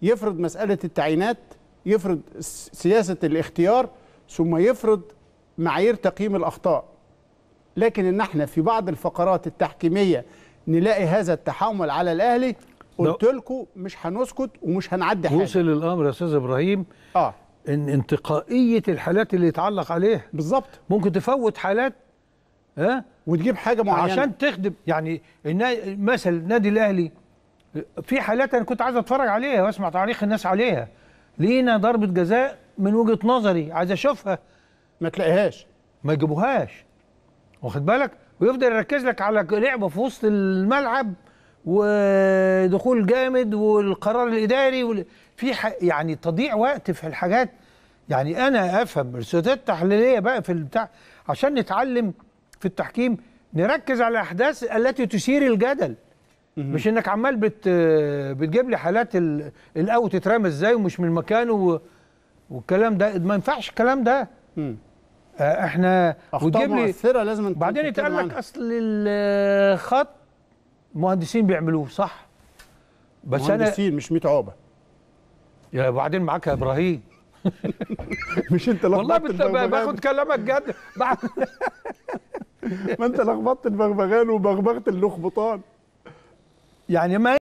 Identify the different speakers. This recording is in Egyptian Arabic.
Speaker 1: يفرض مساله التعيينات يفرض س- سياسه الاختيار ثم يفرض معايير تقييم الاخطاء لكن ان احنا في بعض الفقرات التحكيميه نلاقي هذا التحامل على الاهلي قلت لكم مش هنسكت ومش هنعدي حاجه
Speaker 2: وصل الامر يا استاذ ابراهيم
Speaker 1: اه
Speaker 2: ان انتقائيه الحالات اللي يتعلق عليها
Speaker 1: بالظبط
Speaker 2: ممكن تفوت حالات ها
Speaker 1: وتجيب حاجه معينه
Speaker 2: عشان تخدم يعني النا- مثل النادي الاهلي في حالات انا كنت عايز اتفرج عليها واسمع تعليق الناس عليها لينا ضربه جزاء من وجهه نظري عايز اشوفها
Speaker 1: ما تلاقيهاش
Speaker 2: ما يجيبوهاش واخد بالك ويفضل يركز لك على لعبه في وسط الملعب ودخول جامد والقرار الاداري وال... في ح... يعني تضييع وقت في الحاجات يعني انا افهم الرسالات التحليليه بقى في البتاع عشان نتعلم في التحكيم نركز على الاحداث التي تثير الجدل مش انك عمال بت بتجيب لي حالات ال- الاوت اترمى ازاي ومش من مكانه و... والكلام ده ما ينفعش الكلام ده
Speaker 1: مم.
Speaker 2: آه، احنا
Speaker 1: اخطاء
Speaker 2: وتجيب لي
Speaker 1: مؤثره لازم أنت
Speaker 2: بعدين
Speaker 1: تتكلم
Speaker 2: يتقال لك
Speaker 1: عنها.
Speaker 2: اصل الخط مهندسين بيعملوه صح بس انا
Speaker 1: مهندسين مش 100 عقبه
Speaker 2: يا بعدين معاك يا ابراهيم
Speaker 1: مش انت
Speaker 2: والله
Speaker 1: لخبطت
Speaker 2: بت-
Speaker 1: البغبغان
Speaker 2: باخد كلامك جد بعد-
Speaker 1: ما انت لخبطت البغبغان وبغبغت اللخبطان
Speaker 2: يعني ما